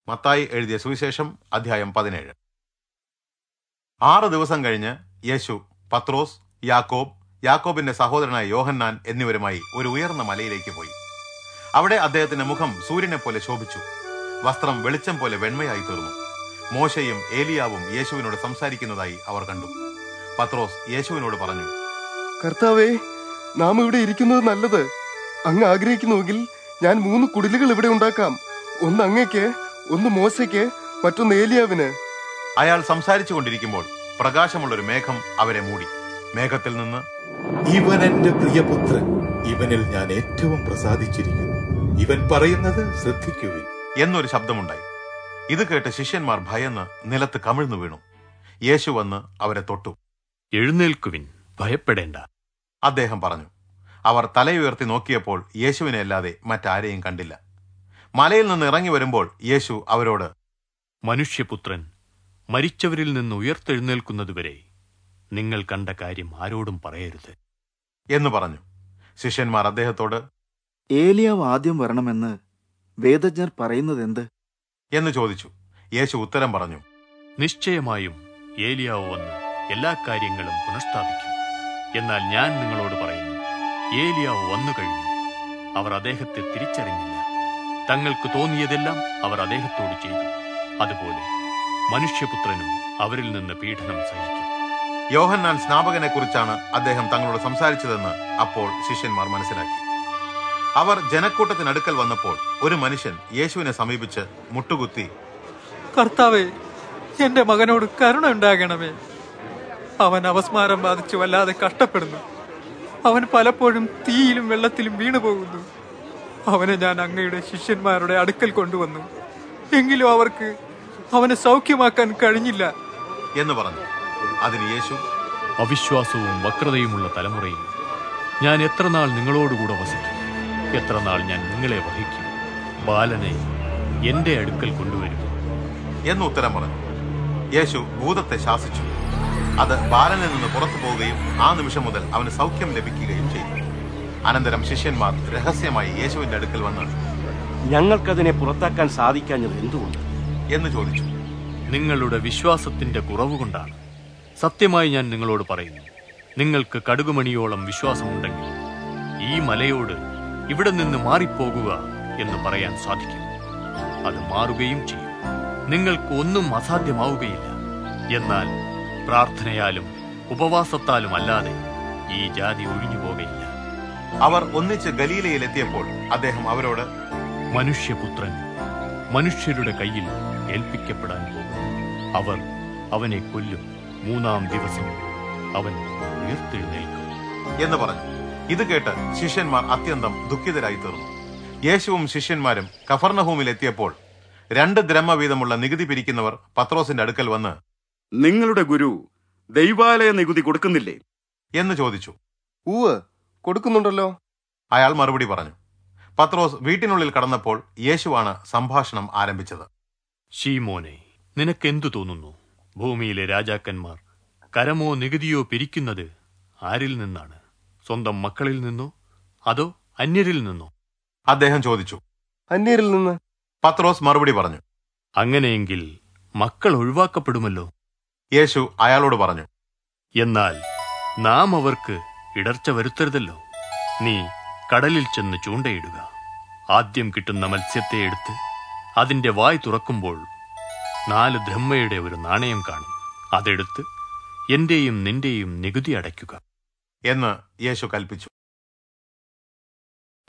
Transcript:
മത്തായി എഴുതിയ സുവിശേഷം അധ്യായം പതിനേഴ് ആറ് ദിവസം കഴിഞ്ഞ് യേശു പത്രോസ് യാക്കോബ് യാക്കോബിന്റെ സഹോദരനായ യോഹന്നാൻ എന്നിവരുമായി ഒരു ഉയർന്ന മലയിലേക്ക് പോയി അവിടെ അദ്ദേഹത്തിന്റെ മുഖം സൂര്യനെ പോലെ ശോഭിച്ചു വസ്ത്രം വെളിച്ചം പോലെ വെണ്മയായി തീർന്നു മോശയും ഏലിയാവും യേശുവിനോട് സംസാരിക്കുന്നതായി അവർ കണ്ടു പത്രോസ് യേശുവിനോട് പറഞ്ഞു കർത്താവേ നാം ഇവിടെ ഇരിക്കുന്നത് നല്ലത് അങ്ങ് ആഗ്രഹിക്കുന്നുവെങ്കിൽ ഞാൻ മൂന്ന് കുടിലുകൾ ഇവിടെ ഉണ്ടാക്കാം ഒന്ന് അങ്ങയ്ക്ക് ഒന്ന് മോശയ്ക്ക് മറ്റൊന്ന് ഏലിയാവിന് അയാൾ സംസാരിച്ചു കൊണ്ടിരിക്കുമ്പോൾ പ്രകാശമുള്ളൊരു മേഘം അവരെ മൂടി മേഘത്തിൽ നിന്ന് ഇവൻ എന്റെ പ്രിയപുത്രൻ ഇവനിൽ ഞാൻ ഏറ്റവും പ്രസാദിച്ചിരിക്കുന്നു ഇവൻ പറയുന്നത് ശ്രദ്ധിക്കുവിൻ എന്നൊരു ശബ്ദമുണ്ടായി ഇത് കേട്ട് ശിഷ്യന്മാർ ഭയന്ന് നിലത്ത് കമിഴ്ന്നു വീണു യേശു വന്ന് അവരെ തൊട്ടു എഴുന്നേൽക്കുവിൻ ഭയപ്പെടേണ്ട അദ്ദേഹം പറഞ്ഞു അവർ തലയുയർത്തി നോക്കിയപ്പോൾ യേശുവിനെ അല്ലാതെ മറ്റാരെയും കണ്ടില്ല മലയിൽ നിന്ന് ഇറങ്ങി വരുമ്പോൾ യേശു അവരോട് മനുഷ്യപുത്രൻ മരിച്ചവരിൽ നിന്ന് ഉയർത്തെഴുന്നേൽക്കുന്നതുവരെ നിങ്ങൾ കണ്ട കാര്യം ആരോടും പറയരുത് എന്ന് പറഞ്ഞു ശിഷ്യന്മാർ അദ്ദേഹത്തോട് ഏലിയാവ് ആദ്യം വരണമെന്ന് വേദജ്ഞർ പറയുന്നതെന്ത് എന്ന് ചോദിച്ചു യേശു ഉത്തരം പറഞ്ഞു നിശ്ചയമായും ഏലിയാവ് വന്ന് എല്ലാ കാര്യങ്ങളും പുനഃസ്ഥാപിക്കും എന്നാൽ ഞാൻ നിങ്ങളോട് പറയുന്നു ഏലിയാവ് വന്നു കഴിഞ്ഞു അവർ അദ്ദേഹത്തെ തിരിച്ചറിഞ്ഞില്ല തങ്ങൾക്ക് തോന്നിയതെല്ലാം അവർ അദ്ദേഹത്തോട് ചെയ്തു അതുപോലെ മനുഷ്യപുത്രനും അവരിൽ നിന്ന് പീഡനം സഹിക്കും യോഹന്നാൻ സ്നാപകനെ കുറിച്ചാണ് അദ്ദേഹം തങ്ങളോട് സംസാരിച്ചതെന്ന് അപ്പോൾ ശിഷ്യന്മാർ മനസ്സിലാക്കി അവർ ജനക്കൂട്ടത്തിനടുക്കൽ വന്നപ്പോൾ ഒരു മനുഷ്യൻ യേശുവിനെ സമീപിച്ച് മുട്ടുകുത്തി കർത്താവെ എന്റെ മകനോട് കരുണ ഉണ്ടാകണമേ അവൻ അവസ്മാരം ബാധിച്ച് വല്ലാതെ കഷ്ടപ്പെടുന്നു അവൻ പലപ്പോഴും തീയിലും വെള്ളത്തിലും വീണു പോകുന്നു അവനെ ഞാൻ അങ്ങയുടെ ശിഷ്യന്മാരുടെ അടുക്കൽ കൊണ്ടുവന്നു എങ്കിലും അവർക്ക് അവനെ സൗഖ്യമാക്കാൻ കഴിഞ്ഞില്ല എന്ന് പറഞ്ഞു അതിന് യേശു അവിശ്വാസവും വക്രതയുമുള്ള തലമുറയിൽ ഞാൻ എത്ര നാൾ നിങ്ങളോടുകൂടെ വസിക്കും എത്ര നാൾ ഞാൻ നിങ്ങളെ വഹിക്കും ബാലനെ എന്റെ അടുക്കൽ കൊണ്ടുവരും എന്ന് ഉത്തരം പറഞ്ഞു യേശു ഭൂതത്തെ ശാസിച്ചു അത് ബാലനിൽ നിന്ന് പുറത്തു പോവുകയും ആ നിമിഷം മുതൽ അവന് സൗഖ്യം ലഭിക്കുകയും ചെയ്തു അനന്തരം ശിഷ്യന്മാർ രഹസ്യമായി യേശുവിന്റെ അടുക്കൽ വന്ന് ഞങ്ങൾക്കതിനെ പുറത്താക്കാൻ സാധിക്കാഞ്ഞത് എന്തുകൊണ്ട് എന്ന് ചോദിച്ചു നിങ്ങളുടെ വിശ്വാസത്തിന്റെ കുറവുകൊണ്ടാണ് സത്യമായി ഞാൻ നിങ്ങളോട് പറയുന്നു നിങ്ങൾക്ക് കടുകുമണിയോളം വിശ്വാസമുണ്ടെങ്കിൽ ഈ മലയോട് ഇവിടെ നിന്ന് മാറിപ്പോകുക എന്ന് പറയാൻ സാധിക്കും അത് മാറുകയും ചെയ്യും നിങ്ങൾക്ക് ഒന്നും അസാധ്യമാവുകയില്ല എന്നാൽ പ്രാർത്ഥനയാലും ഉപവാസത്താലും അല്ലാതെ ഈ ജാതി ഒഴിഞ്ഞു പോകയില്ല അവർ ഒന്നിച്ച് ഗലീലയിൽ എത്തിയപ്പോൾ അദ്ദേഹം അവരോട് മനുഷ്യപുത്രൻ മനുഷ്യരുടെ കയ്യിൽ ഏൽപ്പിക്കപ്പെടാൻ പോകുന്നു അവർ അവനെ കൊല്ലും മൂന്നാം ദിവസം അവൻ ഉയർത്തെഴുന്നേൽക്കും എന്ന് പറഞ്ഞു ഇത് കേട്ട് ശിഷ്യന്മാർ അത്യന്തം ദുഃഖിതരായി തീർന്നു യേശുവും ശിഷ്യന്മാരും കഫർണഹൂമിൽ എത്തിയപ്പോൾ രണ്ട് ദ്രഹ്മ വീതമുള്ള നികുതി പിരിക്കുന്നവർ പത്രോസിന്റെ അടുക്കൽ വന്ന് നിങ്ങളുടെ ഗുരു ദൈവാലയ നികുതി കൊടുക്കുന്നില്ലേ എന്ന് ചോദിച്ചു ഊവ് കൊടുക്കുന്നുണ്ടല്ലോ അയാൾ മറുപടി പറഞ്ഞു പത്രോസ് വീട്ടിനുള്ളിൽ കടന്നപ്പോൾ യേശുവാണ് സംഭാഷണം ആരംഭിച്ചത് ഷീമോനെ നിനക്കെന്തു തോന്നുന്നു ഭൂമിയിലെ രാജാക്കന്മാർ കരമോ നികുതിയോ പിരിക്കുന്നത് ആരിൽ നിന്നാണ് സ്വന്തം മക്കളിൽ നിന്നോ അതോ അന്യരിൽ നിന്നോ അദ്ദേഹം ചോദിച്ചു അന്യരിൽ നിന്ന് പത്രോസ് മറുപടി പറഞ്ഞു അങ്ങനെയെങ്കിൽ മക്കൾ ഒഴിവാക്കപ്പെടുമല്ലോ യേശു അയാളോട് പറഞ്ഞു എന്നാൽ നാം അവർക്ക് ഇടർച്ച വരുത്തരുതല്ലോ നീ കടലിൽ ചെന്ന് ചൂണ്ടയിടുക ആദ്യം കിട്ടുന്ന മത്സ്യത്തെ എടുത്ത് അതിന്റെ വായ് തുറക്കുമ്പോൾ നാല് ബ്രഹ്മയുടെ ഒരു നാണയം കാണും അതെടുത്ത് എന്റെയും നിന്റെയും നികുതി അടയ്ക്കുക എന്ന് യേശു കൽപ്പിച്ചു